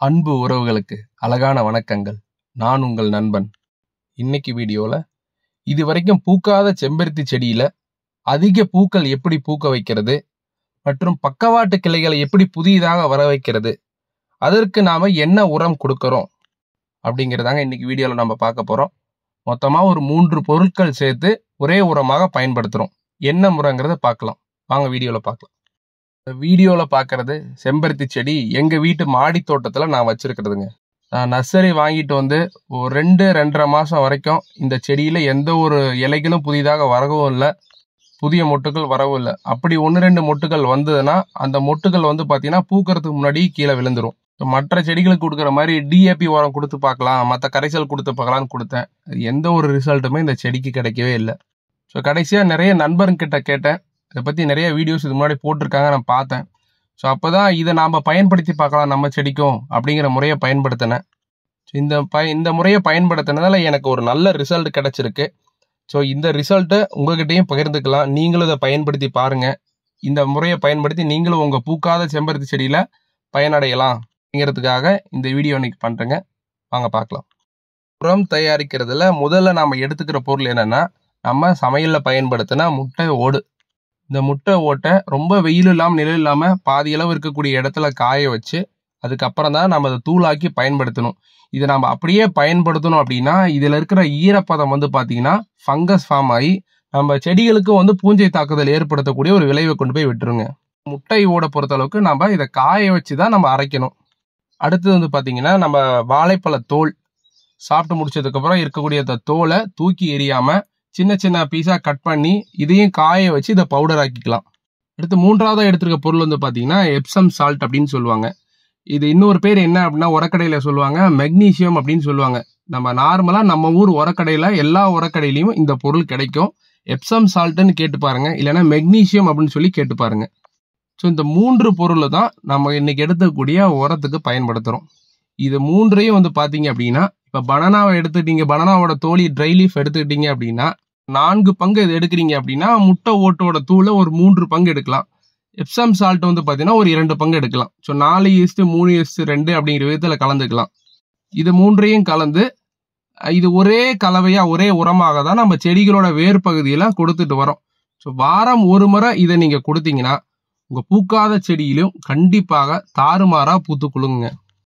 அன்பு உறவுகளுக்கு அழகான வணக்கங்கள் நான் உங்கள் நண்பன் இன்னைக்கு வீடியோல இது வரைக்கும் பூக்காத செம்பருத்தி செடியில அதிக பூக்கள் எப்படி பூக்க வைக்கிறது மற்றும் பக்கவாட்டு கிளைகளை எப்படி புதியதாக வர வைக்கிறது அதற்கு நாம என்ன உரம் கொடுக்கறோம் அப்படிங்கிறதாங்க இன்னைக்கு வீடியோல நம்ம பார்க்க போறோம் மொத்தமா ஒரு மூன்று பொருட்கள் சேர்த்து ஒரே உரமாக பயன்படுத்துறோம் என்ன முறைங்கிறத பார்க்கலாம் வாங்க வீடியோல பார்க்கலாம் இந்த வீடியோல பார்க்கறது செம்பருத்தி செடி எங்க வீட்டு மாடி தோட்டத்துல நான் வச்சிருக்கிறதுங்க நான் நர்சரி வாங்கிட்டு வந்து ஒரு ரெண்டு ரெண்டரை மாசம் வரைக்கும் இந்த செடியில எந்த ஒரு இலைகளும் புதிதாக வரவும் இல்லை புதிய மொட்டுகள் வரவும் இல்லை அப்படி ஒன்று ரெண்டு மொட்டுகள் வந்ததுன்னா அந்த மொட்டுகள் வந்து பார்த்தீங்கன்னா பூக்கறதுக்கு முன்னாடி கீழே விழுந்துரும் So, மற்ற செடிகளுக்கு கொடுக்குற மாதிரி டிஏபி உரம் கொடுத்து பார்க்கலாம் மற்ற கரைசல் கொடுத்து பார்க்கலாம்னு கொடுத்தேன் அது எந்த ஒரு ரிசல்ட்டுமே இந்த செடிக்கு கிடைக்கவே இல்லை ஸோ கடைசியாக நிறைய நண்பர்கிட்ட கேட்டேன் இதை பற்றி நிறைய வீடியோஸ் இது முன்னாடி போட்டிருக்காங்க நான் பார்த்தேன் ஸோ அப்போ தான் இதை நாம் பயன்படுத்தி பார்க்கலாம் நம்ம செடிக்கும் அப்படிங்கிற முறையை பயன்படுத்தினேன் ஸோ இந்த ப இந்த முறையை பயன்படுத்தினதால எனக்கு ஒரு நல்ல ரிசல்ட் கிடைச்சிருக்கு ஸோ இந்த ரிசல்ட்டை உங்ககிட்டயும் பகிர்ந்துக்கலாம் நீங்களும் இதை பயன்படுத்தி பாருங்க இந்த முறையை பயன்படுத்தி நீங்களும் உங்கள் பூக்காத செம்பருத்தி செடியில் பயனடையலாம் அப்படிங்கிறதுக்காக இந்த வீடியோ இன்னைக்கு பண்ணுறேங்க வாங்க பார்க்கலாம் உரம் தயாரிக்கிறதுல முதல்ல நாம் எடுத்துக்கிற பொருள் என்னன்னா நம்ம சமையலில் பயன்படுத்தின முட்டை ஓடு இந்த முட்டை ஓட்டை ரொம்ப வெயில் இல்லாமல் நிழல் இல்லாமல் பாதி அளவு இருக்கக்கூடிய இடத்துல காய வச்சு அதுக்கப்புறம் தான் நம்ம அதை தூளாக்கி பயன்படுத்தணும் இதை நம்ம அப்படியே பயன்படுத்தணும் அப்படின்னா இதில் இருக்கிற ஈரப்பதம் வந்து பார்த்தீங்கன்னா ஃபங்கஸ் ஃபார்ம் ஆகி நம்ம செடிகளுக்கு வந்து பூஞ்சை தாக்குதல் ஏற்படுத்தக்கூடிய ஒரு விளைவை கொண்டு போய் விட்டுருங்க முட்டை ஓட பொறுத்தளவுக்கு நம்ம இதை காய வச்சு தான் நம்ம அரைக்கணும் அடுத்தது வந்து பார்த்தீங்கன்னா நம்ம வாழைப்பழ தோல் சாப்பிட்டு முடிச்சதுக்கப்புறம் இருக்கக்கூடிய அந்த தோலை தூக்கி எறியாம சின்ன சின்ன பீஸாக கட் பண்ணி இதையும் காய வச்சு இதை பவுடர் ஆக்கிக்கலாம் அடுத்து மூன்றாவதாக எடுத்திருக்க பொருள் வந்து பார்த்தீங்கன்னா எப்சம் சால்ட் அப்படின்னு சொல்லுவாங்க இது இன்னொரு பேர் என்ன அப்படின்னா உரக்கடையில் சொல்லுவாங்க மெக்னீசியம் அப்படின்னு சொல்லுவாங்க நம்ம நார்மலாக நம்ம ஊர் உரக்கடையில் எல்லா உரக்கடையிலையும் இந்த பொருள் கிடைக்கும் எப்சம் சால்ட்டுன்னு கேட்டு பாருங்க இல்லைன்னா மெக்னீசியம் அப்படின்னு சொல்லி கேட்டு பாருங்க ஸோ இந்த மூன்று பொருள் தான் நம்ம இன்னைக்கு எடுத்துக்கூடிய உரத்துக்கு பயன்படுத்துகிறோம் இது மூன்றையும் வந்து பார்த்தீங்க அப்படின்னா இப்போ பனானாவை எடுத்துக்கிட்டீங்க பனானாவோட தோலி ட்ரை லீஃப் எடுத்துக்கிட்டீங்க அப்படின்னா நான்கு பங்கு இது எடுக்கிறீங்க அப்படின்னா முட்டை ஓட்டோட தூளை ஒரு மூன்று பங்கு எடுக்கலாம் எப்சம் சால்ட் வந்து பார்த்தீங்கன்னா ஒரு இரண்டு பங்கு எடுக்கலாம் ஸோ நாலு ஈஸ்ட்டு மூணு ஈஸ்ட்டு ரெண்டு அப்படிங்கிற விதத்தில் கலந்துக்கலாம் இது மூன்றையும் கலந்து அஹ், இது ஒரே கலவையா ஒரே உரமாக தான் நம்ம செடிகளோட வேர் பகுதியில கொடுத்துட்டு வரோம் ஸோ வாரம் ஒரு முறை இதை நீங்க கொடுத்தீங்கன்னா உங்க பூக்காத செடியிலும் கண்டிப்பாக தாறுமாறா பூத்து குலுங்குங்க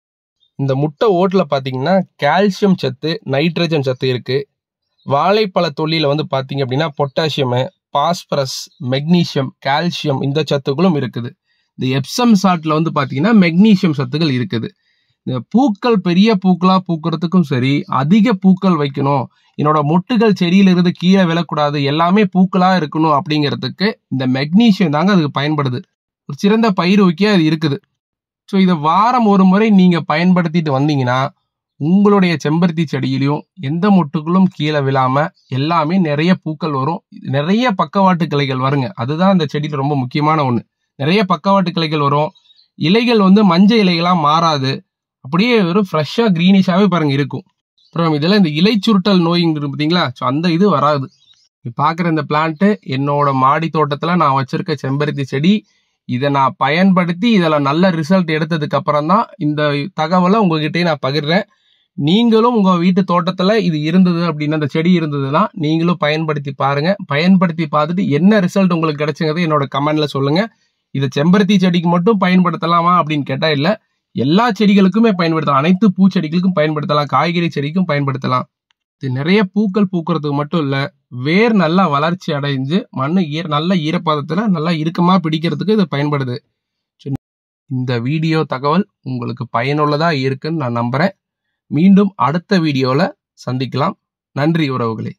இந்த முட்டை ஓட்டுல பாத்தீங்கன்னா கால்சியம் சத்து நைட்ரஜன் சத்து இருக்கு வாழைப்பழ தொல்லியில வந்து பாத்தீங்க அப்படின்னா பொட்டாசியம் பாஸ்பரஸ் மெக்னீசியம் கால்சியம் இந்த சத்துக்களும் இருக்குது இந்த எப்சம் சால்ட்ல வந்து பாத்தீங்கன்னா மெக்னீசியம் சத்துக்கள் இருக்குது இந்த பூக்கள் பெரிய பூக்களா பூக்கிறதுக்கும் சரி அதிக பூக்கள் வைக்கணும் என்னோட மொட்டுகள் செடியில இருந்து கீழே விழக்கூடாது எல்லாமே பூக்களா இருக்கணும் அப்படிங்கிறதுக்கு இந்த மெக்னீசியம் தாங்க அதுக்கு பயன்படுது ஒரு சிறந்த பயிர் வைக்க அது இருக்குது ஸோ இதை வாரம் ஒரு முறை நீங்க பயன்படுத்திட்டு வந்தீங்கன்னா உங்களுடைய செம்பருத்தி செடியிலையும் எந்த மொட்டுகளும் கீழே விழாம எல்லாமே நிறைய பூக்கள் வரும் நிறைய பக்கவாட்டு கிளைகள் வருங்க அதுதான் அந்த செடியில ரொம்ப முக்கியமான ஒண்ணு நிறைய பக்கவாட்டு கிளைகள் வரும் இலைகள் வந்து மஞ்சள் இலைகளா மாறாது அப்படியே வெறும் ஃப்ரெஷ்ஷா கிரீனிஷாவே பாருங்க இருக்கும் அப்புறம் இதுல இந்த இலை சுருட்டல் நோய்ங்கிறது பார்த்தீங்களா ஸோ அந்த இது வராது நீ பார்க்குற இந்த பிளான்ட் என்னோட மாடி தோட்டத்துல நான் வச்சிருக்க செம்பருத்தி செடி இதை நான் பயன்படுத்தி இதில் நல்ல ரிசல்ட் எடுத்ததுக்கு அப்புறம் தான் இந்த தகவலை உங்ககிட்டயே நான் பகிர்றேன் நீங்களும் உங்க வீட்டு தோட்டத்துல இது இருந்தது அப்படின்னா அந்த செடி இருந்ததுன்னா நீங்களும் பயன்படுத்தி பாருங்க பயன்படுத்தி பார்த்துட்டு என்ன ரிசல்ட் உங்களுக்கு கிடைச்சுங்கிறது என்னோட கமெண்ட்ல சொல்லுங்க இதை செம்பருத்தி செடிக்கு மட்டும் பயன்படுத்தலாமா அப்படின்னு கேட்டா இல்ல எல்லா செடிகளுக்குமே பயன்படுத்தலாம் அனைத்து பூச்செடிகளுக்கும் பயன்படுத்தலாம் காய்கறி செடிக்கும் பயன்படுத்தலாம் இது நிறைய பூக்கள் பூக்கிறதுக்கு மட்டும் இல்ல வேர் நல்லா வளர்ச்சி அடைஞ்சு மண்ணு ஈர நல்ல ஈரப்பதத்துல நல்லா இறுக்கமா பிடிக்கிறதுக்கு இது பயன்படுது சரி, இந்த வீடியோ தகவல் உங்களுக்கு பயனுள்ளதா இருக்குன்னு நான் நம்புறேன் மீண்டும் அடுத்த வீடியோல சந்திக்கலாம் நன்றி உறவுகளே